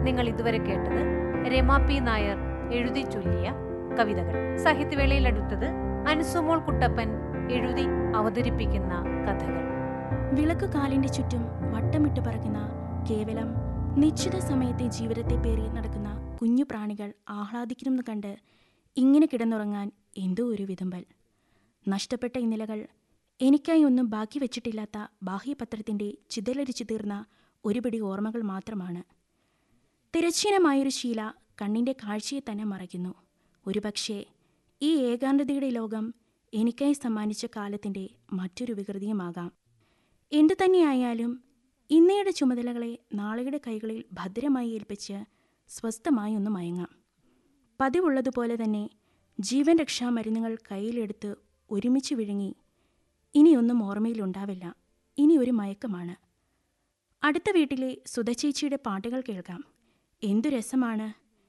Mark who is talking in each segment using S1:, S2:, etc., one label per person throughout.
S1: നിങ്ങൾ ഇതുവരെ കേട്ടത് രമ പി നായർ എഴുതി ചൊല്ലിയ കവിതകൾ സാഹിത്യവേളയിൽ അടുത്തത് അൻസുമോൾ കുട്ടപ്പൻ എഴുതി അവതരിപ്പിക്കുന്ന കഥകൾ
S2: വിളക്ക് കാലിന്റെ ചുറ്റും വട്ടമിട്ട് പറക്കുന്ന കേവലം നിശ്ചിത സമയത്തെ ജീവിതത്തെ പേറി നടക്കുന്ന കുഞ്ഞു പ്രാണികൾ ആഹ്ലാദിക്കുന്നത് കണ്ട് ഇങ്ങനെ കിടന്നുറങ്ങാൻ എന്തോ ഒരു വിതുമ്പൽ നഷ്ടപ്പെട്ട ഇന്നലകൾ എനിക്കായി ഒന്നും ബാക്കി വെച്ചിട്ടില്ലാത്ത ബാഹ്യപത്രത്തിന്റെ ചിതലരിച്ചു തീർന്ന ഒരുപിടി ഓർമ്മകൾ മാത്രമാണ് തിരശ്ചീനമായൊരു ശീല കണ്ണിന്റെ കാഴ്ചയെ തന്നെ മറയ്ക്കുന്നു ഒരുപക്ഷേ ഈ ഏകാന്തതയുടെ ലോകം എനിക്കായി സമ്മാനിച്ച കാലത്തിന്റെ മറ്റൊരു വികൃതിയുമാകാം എന്തു തന്നെയായാലും ഇന്നയുടെ ചുമതലകളെ നാളെയുടെ കൈകളിൽ ഭദ്രമായി ഏൽപ്പിച്ച് സ്വസ്ഥമായി ഒന്ന് മയങ്ങാം പതിവുള്ളതുപോലെ തന്നെ ജീവൻ രക്ഷാ മരുന്നുകൾ കയ്യിലെടുത്ത് ഒരുമിച്ച് വിഴുങ്ങി ഇനിയൊന്നും ഓർമ്മയിലുണ്ടാവില്ല ഇനി ഒരു മയക്കമാണ് അടുത്ത വീട്ടിലെ സുധചേച്ചിയുടെ പാട്ടുകൾ കേൾക്കാം എന്തു രസമാണ്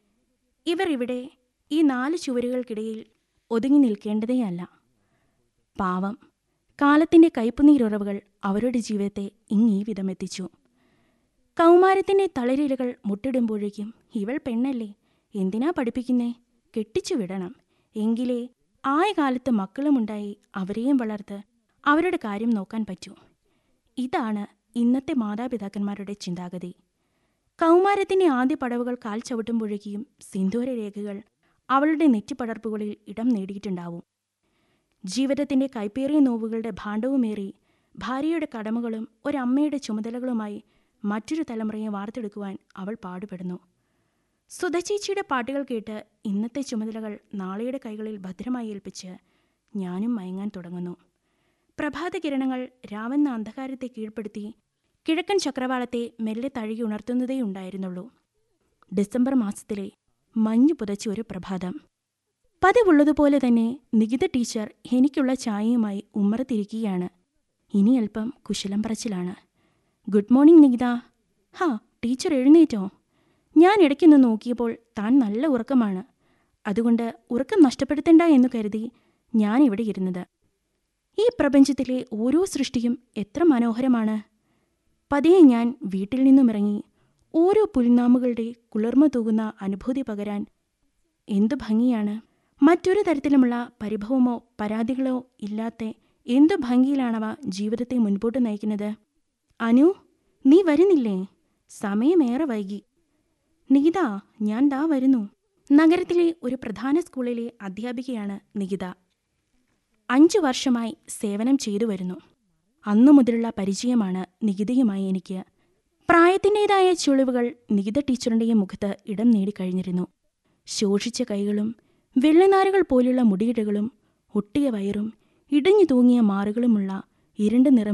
S2: ഇവർ ഇവിടെ ഈ നാല് ചുവരുകൾക്കിടയിൽ ഒതുങ്ങി നിൽക്കേണ്ടതേയല്ല പാവം കാലത്തിൻ്റെ കയ്പുനീരുറവുകൾ അവരുടെ ജീവിതത്തെ ഇങ്ങീ വിധമെത്തിച്ചു കൗമാരത്തിൻ്റെ തളരിലകൾ മുട്ടിടുമ്പോഴേക്കും ഇവൾ പെണ്ണല്ലേ എന്തിനാ പഠിപ്പിക്കുന്നേ കെട്ടിച്ചു വിടണം എങ്കിലേ ആയ കാലത്ത് മക്കളുമുണ്ടായി അവരെയും വളർത്ത് അവരുടെ കാര്യം നോക്കാൻ പറ്റൂ ഇതാണ് ഇന്നത്തെ മാതാപിതാക്കന്മാരുടെ ചിന്താഗതി കൗമാരത്തിൻ്റെ ആദ്യ പടവുകൾ കാൽ ചവിട്ടുമ്പോഴേക്കും സിന്ദൂര രേഖകൾ അവളുടെ നെറ്റിപ്പടർപ്പുകളിൽ ഇടം നേടിയിട്ടുണ്ടാവും ജീവിതത്തിന്റെ കൈപ്പേറിയ നോവുകളുടെ ഭാണ്ഡവുമേറി ഭാര്യയുടെ കടമകളും ഒരമ്മയുടെ ചുമതലകളുമായി മറ്റൊരു തലമുറയെ വാർത്തെടുക്കുവാൻ അവൾ പാടുപെടുന്നു സുധചേച്ചിയുടെ പാട്ടുകൾ കേട്ട് ഇന്നത്തെ ചുമതലകൾ നാളെയുടെ കൈകളിൽ ഭദ്രമായി ഏൽപ്പിച്ച് ഞാനും മയങ്ങാൻ തുടങ്ങുന്നു പ്രഭാത കിരണങ്ങൾ രാവെന്ന അന്ധകാരത്തെ കീഴ്പ്പെടുത്തി കിഴക്കൻ ചക്രവാളത്തെ മെല്ലെ തഴുകി ഉണർത്തുന്നതേ ഉണ്ടായിരുന്നുള്ളൂ ഡിസംബർ മാസത്തിലെ മഞ്ഞു പുതച്ച ഒരു പ്രഭാതം പതിവുള്ളതുപോലെ തന്നെ നികിത ടീച്ചർ എനിക്കുള്ള ചായയുമായി ഉമ്മറത്തിരിക്കുകയാണ് ഇനി അല്പം കുശലം പറച്ചിലാണ് ഗുഡ് മോർണിംഗ് നികിത ഹാ ടീച്ചർ എഴുന്നേറ്റോ ഞാൻ ഇടയ്ക്കൊന്ന് നോക്കിയപ്പോൾ താൻ നല്ല ഉറക്കമാണ് അതുകൊണ്ട് ഉറക്കം നഷ്ടപ്പെടുത്തണ്ട എന്ന് കരുതി ഞാൻ ഇവിടെ ഇരുന്നത് ഈ പ്രപഞ്ചത്തിലെ ഓരോ സൃഷ്ടിയും എത്ര മനോഹരമാണ് പതിയെ ഞാൻ വീട്ടിൽ നിന്നും ഇറങ്ങി ഓരോ പുൽനാമുകളുടെ കുളിർമ തൂകുന്ന അനുഭൂതി പകരാൻ എന്തു ഭംഗിയാണ് മറ്റൊരു തരത്തിലുമുള്ള പരിഭവമോ പരാതികളോ ഇല്ലാത്ത എന്തു ഭംഗിയിലാണവ ജീവിതത്തെ മുൻപോട്ട് നയിക്കുന്നത് അനു നീ വരുന്നില്ലേ സമയമേറെ വൈകി നികിത ഞാൻ ദാ വരുന്നു നഗരത്തിലെ ഒരു പ്രധാന സ്കൂളിലെ അധ്യാപികയാണ് നികിത അഞ്ചു വർഷമായി സേവനം ചെയ്തു വരുന്നു അന്നു മുതലുള്ള പരിചയമാണ് നികിതയുമായി എനിക്ക് പ്രായത്തിൻ്റെതായ ചുളിവുകൾ നികിത ടീച്ചറിൻ്റെയും മുഖത്ത് ഇടം നേടിക്കഴിഞ്ഞിരുന്നു ശോഷിച്ച കൈകളും വെള്ളനാരുകൾ പോലുള്ള മുടിയിടകളും ഒട്ടിയ വയറും ഇടിഞ്ഞു തൂങ്ങിയ മാറുകളുമുള്ള ഇരുണ്ട നിറം